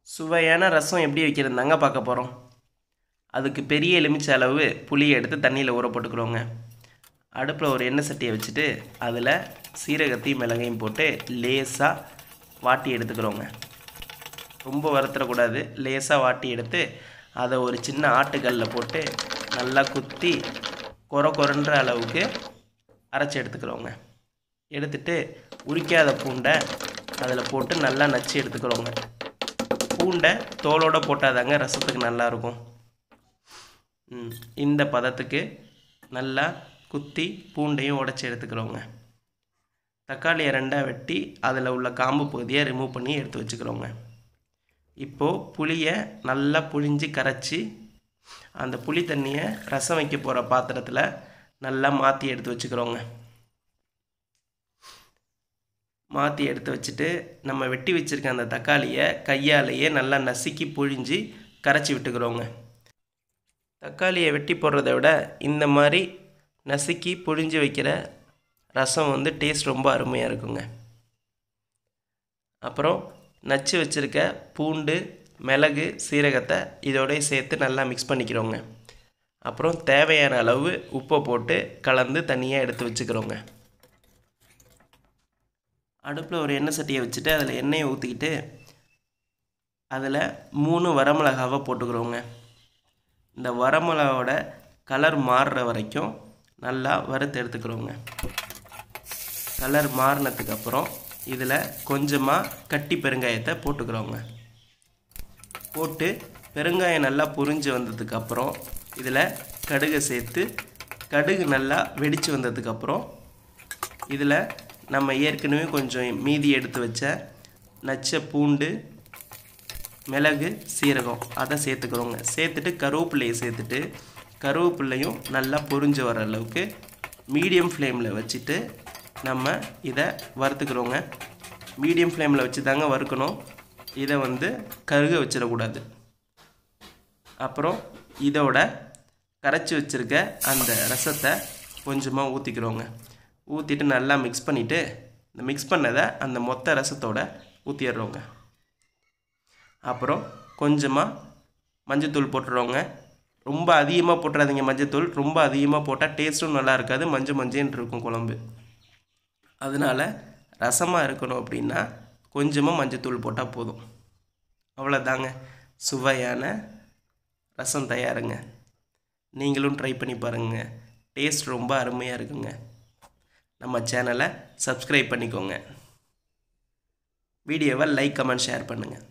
சுவையான ரசம் எப்படி வைக்கிறதுந்தாங்க பார்க்க போகிறோம் அதுக்கு பெரிய எலுமிச்சை அளவு புளியை எடுத்து தண்ணியில் ஊற போட்டுக்கிறோங்க அடுப்பில் ஒரு எண்ணெய் சட்டியை வச்சுட்டு அதில் சீரகத்தையும் மிளகையும் போட்டு லேசாக வாட்டி எடுத்துக்கிறோங்க ரொம்ப வறுத்துடக்கூடாது லேசாக வாட்டி எடுத்து அதை ஒரு சின்ன ஆட்டுக்கல்லில் போட்டு நல்லா குத்தி கொர கொரன்ற அளவுக்கு அரைச்சி எடுத்துக்கிறோங்க எடுத்துட்டு உரிக்காத பூண்டை அதில் போட்டு நல்லா நச்சு எடுத்துக்கிறோங்க பூண்டை தோலோடு போட்டாதாங்க ரசத்துக்கு நல்லாயிருக்கும் ம், இந்த பதத்துக்கு நல்லா குத்தி பூண்டையும் உடச்சி எடுத்துக்கிறோங்க தக்காளியை ரெண்டாக வெட்டி அதில் உள்ள காம்பு பகுதியை ரிமூவ் பண்ணி எடுத்து வச்சுக்கிறோங்க இப்போது புளியை நல்லா புழிஞ்சு கரைச்சி அந்த புளி தண்ணியை ரசம் வைக்க போகிற பாத்திரத்தில் நல்லா மாற்றி எடுத்து வச்சுக்கிறோங்க மாற்றி எடுத்து வச்சுட்டு நம்ம வெட்டி வச்சுருக்க அந்த தக்காளியை கையாலேயே நல்லா நசுக்கி புழிஞ்சு கரைச்சி விட்டுக்கிறோங்க தக்காளியை வெட்டி போடுறத விட இந்த மாதிரி நசுக்கி புழிஞ்சு வைக்கிற ரசம் வந்து டேஸ்ட் ரொம்ப அருமையாக இருக்குங்க அப்புறம் நச்சு வச்சுருக்க பூண்டு மிளகு சீரகத்தை இதோடய சேர்த்து நல்லா மிக்ஸ் பண்ணிக்கிறோங்க அப்புறம் தேவையான அளவு உப்பை போட்டு கலந்து தனியாக எடுத்து வச்சுக்கிறோங்க அடுப்பில் ஒரு எண்ணெய் சட்டியை வச்சுட்டு அதில் எண்ணெயை ஊற்றிக்கிட்டு அதில் மூணு வரமிளகாவை போட்டுக்கிறோங்க இந்த வரமிளகாவோட கலர் மாறுற வரைக்கும் நல்லா வறுத்து எடுத்துக்கிறோங்க கலர் மாறினதுக்கு அப்புறம் இதில் கொஞ்சமாக கட்டி பெருங்காயத்தை போட்டுக்கிறோங்க போட்டு பெருங்காயம் நல்லா புரிஞ்சு வந்ததுக்கப்புறம் இதில் கடுகை சேர்த்து கடுகு நல்லா வெடித்து வந்ததுக்கப்புறம் இதில் நம்ம ஏற்கனவே கொஞ்சம் மீதி எடுத்து வச்ச நச்ச பூண்டு மிளகு சீரகம் அதை சேர்த்துக்கிறோங்க சேர்த்துட்டு கருவேப்பிலையை சேர்த்துட்டு கருவேப்பிலையும் நல்லா பொரிஞ்சு வர அளவுக்கு மீடியம் ஃப்ளேமில் வச்சுட்டு நம்ம இதை வறுத்துக்கிறோங்க மீடியம் ஃப்ளேமில் வச்சு தாங்க வறுக்கணும் இதை வந்து கருக வச்சிடக்கூடாது அப்புறம் இதோட கரைச்சி வச்சுருக்க அந்த ரசத்தை கொஞ்சமாக ஊற்றிக்கிறோங்க ஊற்றிட்டு நல்லா மிக்ஸ் பண்ணிவிட்டு இந்த மிக்ஸ் பண்ணதை அந்த மொத்த ரசத்தோட ஊற்றிடுறோங்க அப்புறம் கொஞ்சமாக மஞ்சத்தூள் போட்டுருவோங்க ரொம்ப அதிகமாக போட்டுறாதீங்க மஞ்சத்தூள் ரொம்ப அதிகமாக போட்டால் டேஸ்ட்டும் நல்லா இருக்காது மஞ்சள் மஞ்சள்னு இருக்கும் குழம்பு அதனால் ரசமாக இருக்கணும் அப்படின்னா கொஞ்சமாக மஞ்சத்தூள் போட்டால் போதும் அவ்வளோதாங்க சுவையான ரசம் தயாருங்க நீங்களும் ட்ரை பண்ணி பாருங்கள் டேஸ்ட் ரொம்ப அருமையாக இருக்குங்க நம்ம சேனலை சப்ஸ்கிரைப் பண்ணிக்கோங்க வீடியோவை லைக் கமெண்ட் ஷேர் பண்ணுங்கள்